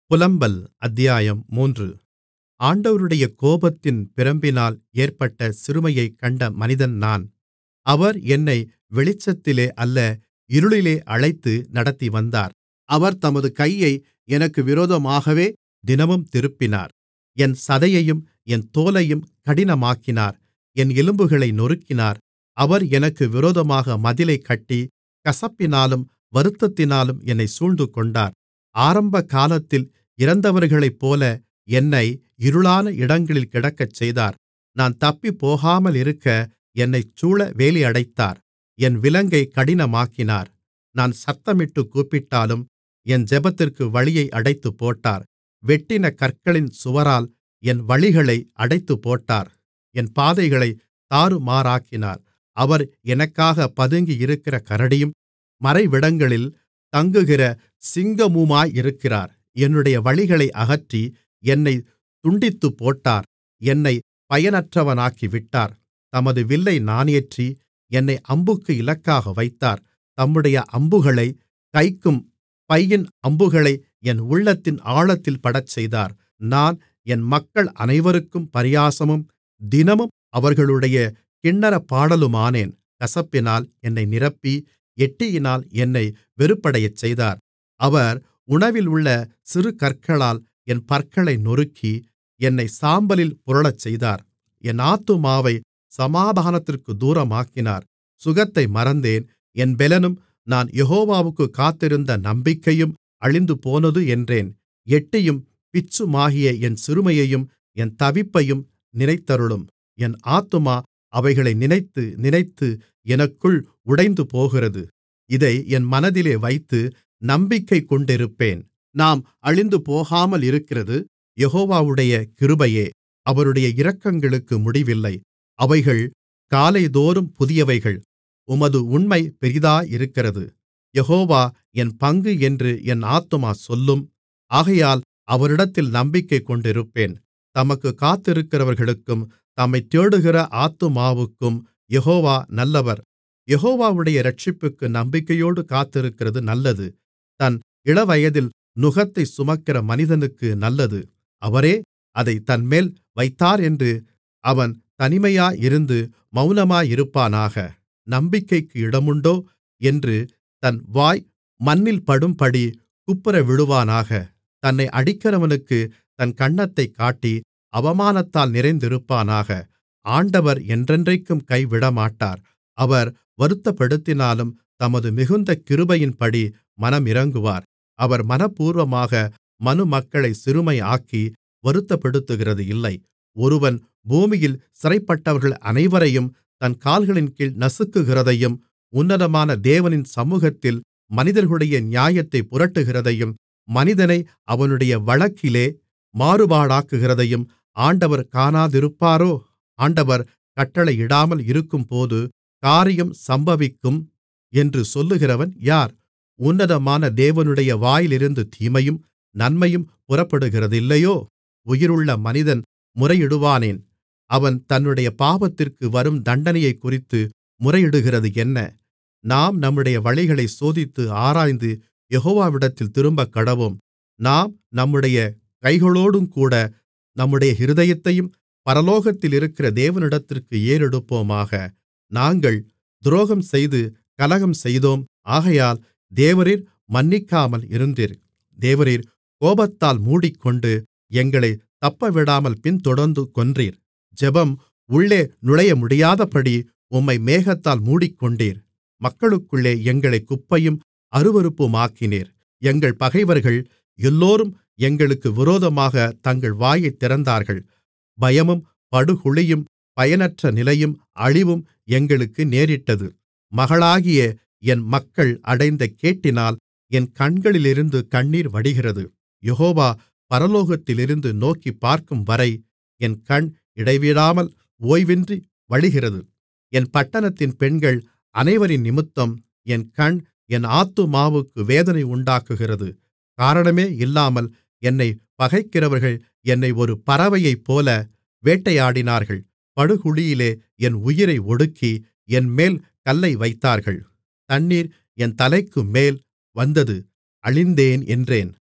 புலம்பல் அத்தியாயம் மூன்று ஆண்டவருடைய கோபத்தின் பிரம்பினால் ஏற்பட்ட சிறுமையைக் கண்ட மனிதன் நான் அவர் என்னை வெளிச்சத்திலே அல்ல இருளிலே அழைத்து நடத்திவந்தார் அவர் தமது கையை எனக்கு விரோதமாகவே தினமும் திருப்பினார் என் சதையையும் என் தோலையும் கடினமாக்கினார் என் எலும்புகளை நொறுக்கினார் அவர் எனக்கு விரோதமாக மதிலைக் கட்டி கசப்பினாலும் வருத்தத்தினாலும் என்னைச் சூழ்ந்துகொண்டார் ஆரம்பகாலத்தில் இறந்தவர்களைப்போல என்னை இருளான இடங்களில் கிடக்கச்செய்தார் நான் தப்பிப்போகாமலிருக்க என்னைச் சூழ வேலியடைத்தார் என் விலங்கை கடினமாக்கினார் நான் சத்தமிட்டுக் கூப்பிட்டாலும் என் ஜெபத்திற்கு வழியை அடைத்துப்போட்டார் வெட்டின கற்களின் சுவரால் என் வழிகளை அடைத்துப்போட்டார் என் பாதைகளைத் தாறுமாறாக்கினார் அவர் எனக்காகப் பதுங்கியிருக்கிற கரடியும் மறைவிடங்களில் தங்குகிற சிங்கமுமாயிருக்கிறார் என்னுடைய வழிகளை அகற்றி என்னைத் துண்டித்துப்போட்டார் என்னைப் பயனற்றவனாக்கிவிட்டார் தமது வில்லை நாணேற்றி என்னை அம்புக்கு இலக்காக வைத்தார் தம்முடைய அம்புகளைக் கைக்கும் பையின் அம்புகளை என் உள்ளத்தின் ஆழத்தில் படச்செய்தார் நான் என் மக்கள் அனைவருக்கும் பரியாசமும் தினமும் அவர்களுடைய கின்னரப்பாடலுமானேன் கசப்பினால் என்னை நிரப்பி எட்டியினால் என்னை வெறுப்படையச்செய்தார் அவர் உணவிலுள்ள சிறுகற்களால் என் பற்களை நொறுக்கி என்னைச் சாம்பலில் புரளச்செய்தார் என் ஆத்துமாவைச் சமாதானத்திற்குத் தூரமாக்கினார் சுகத்தை மறந்தேன் என் பெலனும் நான் யெகோவாவுக்குக் காத்திருந்த நம்பிக்கையும் அழிந்துபோனது என்றேன் எட்டியும் பிச்சுமாகிய என் சிறுமையையும் என் தவிப்பையும் நினைத்தருளும் என் ஆத்துமா அவைகளை நினைத்து நினைத்து எனக்குள் உடைந்துபோகிறது இதை என் மனதிலே வைத்து நம்பிக்கை கொண்டிருப்பேன் நாம் அழிந்துபோகாமலிருக்கிறது யெகோவாவுடைய கிருபையே அவருடைய இரக்கங்களுக்கு முடிவில்லை அவைகள் காலைதோறும் புதியவைகள் உமது உண்மை பெரிதாயிருக்கிறது யெகோவா என் பங்கு என்று என் ஆத்துமா சொல்லும் ஆகையால் அவரிடத்தில் நம்பிக்கை கொண்டிருப்பேன் தமக்குக் காத்திருக்கிறவர்களுக்கும் தம்மைத் தேடுகிற ஆத்துமாவுக்கும் யெகோவா நல்லவர் யெகோவாவுடைய இரட்சிப்புக்கு நம்பிக்கையோடு காத்திருக்கிறது நல்லது தன் இளவயதில் நுகத்தைச் சுமக்கிற மனிதனுக்கு நல்லது அவரே அதைத் தன்மேல் வைத்தாரென்று அவன் தனிமையாயிருந்து மவுனமாயிருப்பானாக நம்பிக்கைக்கு இடமுண்டோ என்று தன் வாய் மண்ணில் படும்படி குப்புறவிழுவானாக தன்னை அடிக்கிறவனுக்குத் தன் கன்னத்தைக் காட்டி அவமானத்தால் நிறைந்திருப்பானாக ஆண்டவர் என்றென்றைக்கும் கைவிடமாட்டார் அவர் வருத்தப்படுத்தினாலும் தமது மிகுந்த கிருபையின்படி மனமிரங்குவார் அவர் மனப்பூர்வமாக மனுமக்களைச் சிறுமையாக்கி வருத்தப்படுத்துகிறது இல்லை ஒருவன் பூமியில் சிறைப்பட்டவர்கள் அனைவரையும் தன் கால்களின்கீழ் நசுக்குகிறதையும் உன்னதமான தேவனின் சமுகத்தில் மனிதர்களுடைய நியாயத்தைப் புரட்டுகிறதையும் மனிதனை அவனுடைய வழக்கிலே மாறுபாடாக்குகிறதையும் ஆண்டவர் காணாதிருப்பாரோ ஆண்டவர் கட்டளையிடாமல் இருக்கும்போது காரியம் சம்பவிக்கும் என்று சொல்லுகிறவன் யார் உன்னதமான தேவனுடைய வாயிலிருந்து தீமையும் நன்மையும் புறப்படுகிறதில்லையோ உயிருள்ள மனிதன் முறையிடுவானேன் அவன் தன்னுடைய பாவத்திற்கு வரும் தண்டனையைக்குறித்து முறையிடுகிறது என்ன நாம் நம்முடைய வழிகளைச் சோதித்து ஆராய்ந்து யெகோவாவிடத்தில் திரும்பக்கடவோம் நாம் நம்முடைய கைகளோடுங்கூட நம்முடைய இருதயத்தையும் பரலோகத்திலிருக்கிற தேவனிடத்திற்கு ஏறெடுப்போமாக நாங்கள் துரோகம் செய்து கலகம் செய்தோம் ஆகையால் தேவரீர் மன்னிக்காமல் இருந்தீர் தேவரீர் கோபத்தால் மூடிக்கொண்டு எங்களைத் தப்பவிடாமல் பின்தொடர்ந்து கொன்றீர் ஜெபம் உள்ளே நுழையமுடியாதபடி உம்மை மேகத்தால் மூடிக்கொண்டீர் மக்களுக்குள்ளே எங்களைக் குப்பையும் அருவருப்புமாக்கினீர் எங்கள் பகைவர்கள் எல்லோரும் எங்களுக்கு விரோதமாக தங்கள் வாயைத் திறந்தார்கள் பயமும் படுகுழியும் பயனற்ற நிலையும் அழிவும் எங்களுக்கு நேரிட்டது மகளாகிய என் மக்கள் அடைந்த கேட்டினால் என் கண்களிலிருந்து கண்ணீர் வடிகிறது யெகோவா பரலோகத்திலிருந்து நோக்கிப் பார்க்கும்வரை என் கண் இடைவிடாமல் ஓய்வின்றி வழிகிறது என் பட்டணத்தின் பெண்கள் அனைவரினிமித்தம் என் கண் என் ஆத்துமாவுக்கு வேதனை உண்டாக்குகிறது காரணமே இல்லாமல் என்னைப் பகைக்கிறவர்கள் என்னை ஒரு பறவையைப்போல வேட்டையாடினார்கள் படுகுழியிலே என் உயிரை ஒடுக்கி என்மேல் கல்லை வைத்தார்கள் தண்ணீர் என் தலைக்குமேல் வந்தது அழிந்தேன் என்றேன்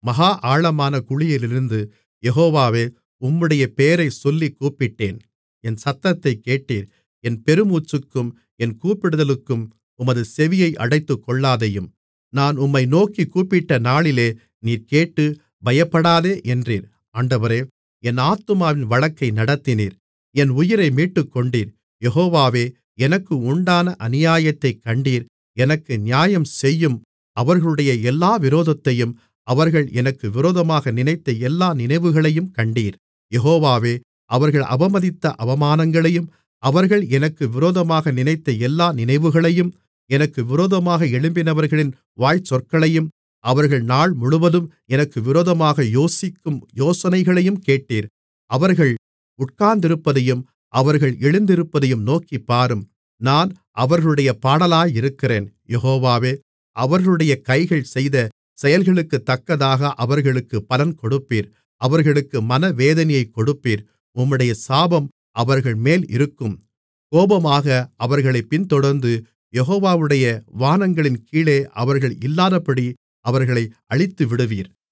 மகா ஆழமான குழியிலிருந்து யெகோவாவே உம்முடைய பெயரைச் சொல்லிக் கூப்பிட்டேன் என் சத்தத்தைக் கேட்டீர் என் பெருமூச்சுக்கும் என் கூப்பிடுதலுக்கும் உமது செவியை அடைத்துக்கொள்ளாதேயும் நான் உம்மை நோக்கிக் கூப்பிட்ட நாளிலே நீர் கேட்டு பயப்படாதே என்றீர் ஆண்டவரே என் ஆத்துமாவின் வழக்கை நடத்தினீர் என் உயிரை மீட்டுக்கொண்டீர் யெகோவாவே எனக்கு உண்டான அநியாயத்தைக் கண்டீர் எனக்கு நியாயம் செய்யும் அவர்களுடைய எல்லா விரோதத்தையும் அவர்கள் எனக்கு விரோதமாக நினைத்த எல்லா நினைவுகளையும் கண்டீர் யெகோவாவே அவர்கள் அவமதித்த அவமானங்களையும் அவர்கள் எனக்கு விரோதமாக நினைத்த எல்லா நினைவுகளையும் எனக்கு விரோதமாக எழும்பினவர்களின் வாய்ச்சொற்களையும் அவர்கள் நாள் முழுவதும் எனக்கு விரோதமாக யோசிக்கும் யோசனைகளையும் கேட்டீர் அவர்கள் உட்கார்ந்திருப்பதையும் அவர்கள் எழுந்திருப்பதையும் நோக்கிப்பாரும் நான் அவர்களுடைய பாடலாயிருக்கிறேன் யெகோவாவே அவர்களுடைய கைகள் செய்த செயல்களுக்குத்தக்கதாக அவர்களுக்கு பலன் கொடுப்பீர் அவர்களுக்கு மனவேதனையைக் கொடுப்பீர் உம்முடைய சாபம் அவர்கள்மேல் இருக்கும் கோபமாக அவர்களைப் பின்தொடர்ந்து யெகோவாவுடைய வானங்களின் கீழே அவர்கள் இல்லாதபடி அவர்களை அழித்துவிடுவீர்